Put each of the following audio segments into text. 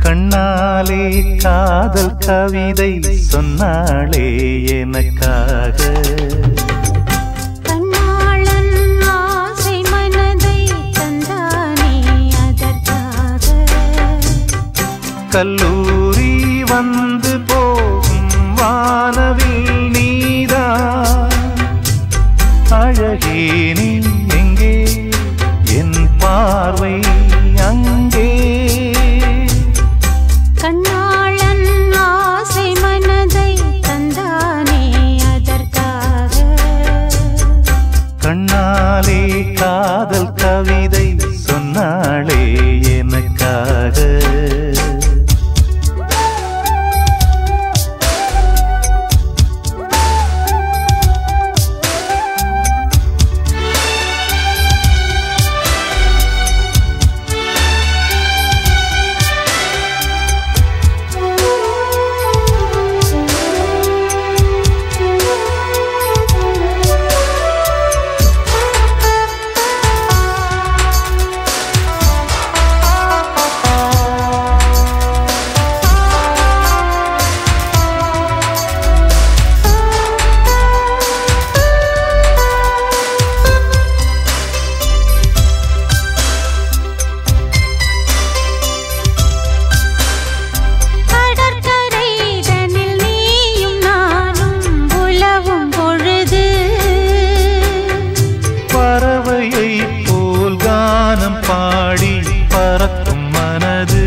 கண்ணாலே காதல் கவிதை சொன்னாளே எனக்காக கண்ணாளன் ஆசை மனதை தந்தானே அதற்காக கல்லூரி வந்து போகும் வானவில் நீதான் அழகே நீ எங்கே என் பார்வை அங்கே கண்ணாளன் ஆசை மனதை தந்தானே அதற்காக கண்ணாலே காதல் கவிதை சொன்னாளே எனக்காக கடற்கரை தனில் நீயும் நானும் உலவும் பொழுது பறவையை போல் கானம் பாடி பறக்கும் மனது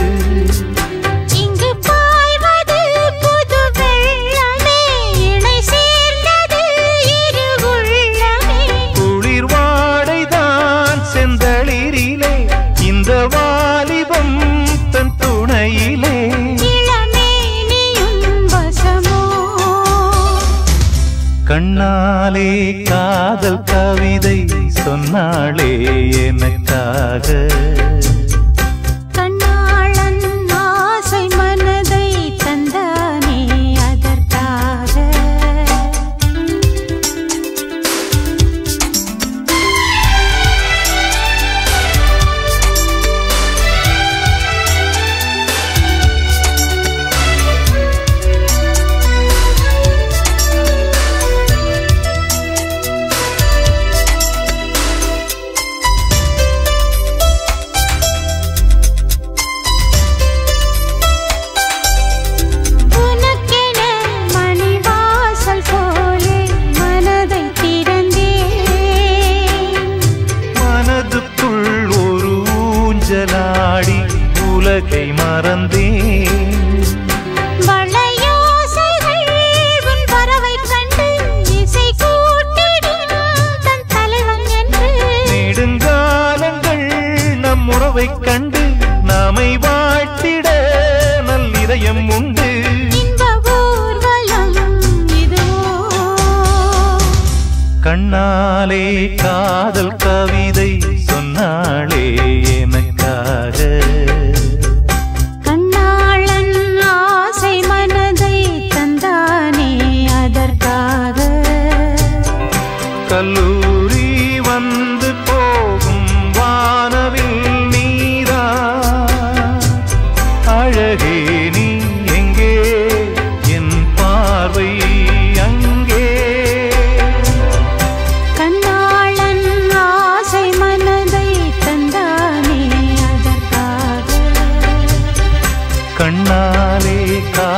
இங்கு பாய்வது புது வெள்ளமே இணை சேர்ந்தது இரு உள்ளமே குளிர் வாடைதான் செந்தளிரிலே இந்த வாலிபம் தன் துணையிலே இளமேனியும் வசமோ கண்ணாலே காதல் கவிதை சொன்னாளே எனக்காக கண்ணாளன் ஆசை மனதை தந்தானே அதற்காக உனக்கென மணிவாசல் போலே மனதை திறந்தேன் மனதுக்குள் ஒரு ஊஞ்சலாடி உலகை மறந்தேன் வளையோசைகள் உன் பறவை கண்டு இசை கூட்டிடும் தன் தலைவன் என்று நெடுங்காலங்கள் நம் உறவைக் கண்டு நாமை வாழ்த்திட நல்லிதயம் உண்டு இன்ப ஊர்வலம் இதுவோ கண்ணாலே காதல் கவிதை சொன்னாளே எனக்காக கண்ணாளன் ஆசை மனதை தந்தானே அதற்காக கல்லூரி வந்து போகும் வானவில் நீரா அழகே நீ எங்கே என் பார்வை அங்கே கண்ணாளன் ஆசை மனதை தந்தானே அதற்காக கண்ணாலே கா